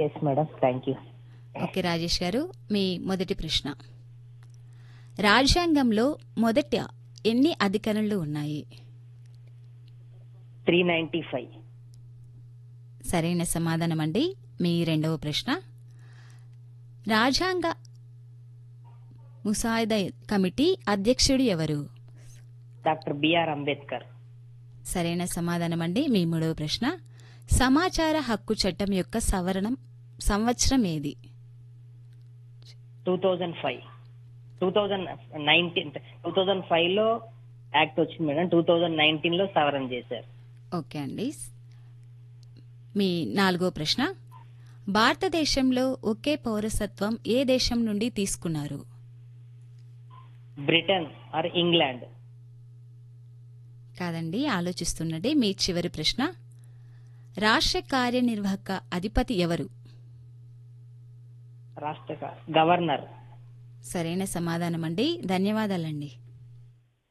yes madam thank you okay Rajesh garu మీ మొదటి ప్రశ్న రాజ్యాంగంలో మొదట ఎన్ని అధికరణలు ఉన్నాయి త్రీ నైన్టీ ఫైవ్ సరైన సమాధానం అండి మీ రెండవ ప్రశ్న రాజ్యాంగ ముసాయిదా కమిటీ అధ్యక్షుడు ఎవరు డాక్టర్ బిఆర్ అంబేద్కర్ సరైన సమాధానం అండి మీ మూడవ ప్రశ్న సమాచార హక్కు చట్టం యొక్క సవరణం సంవత్సరం ఏది two thousand five two thousand nineteen two thousand five లో యాక్ట్ వచ్చింది మేడం టూ థౌజండ్ నైన్టీన్ లో సవరణ చేశారు ఓకే అండి మీ నాలుగో ప్రశ్న భారతదేశంలో ఒకే పౌరసత్వం ఏ దేశం నుండి తీసుకున్నారు బ్రిటన్ ఆర్ ఇంగ్లాండ్ కాదండి ఆలోచిస్తున్నది మీ చివరి ప్రశ్న రాష్ట్ర కార్యనిర్వాహక అధిపతి ఎవరు రాష్ట్ర గవర్నర్ సరైన సమాధానం అండి ధన్యవాదాలండి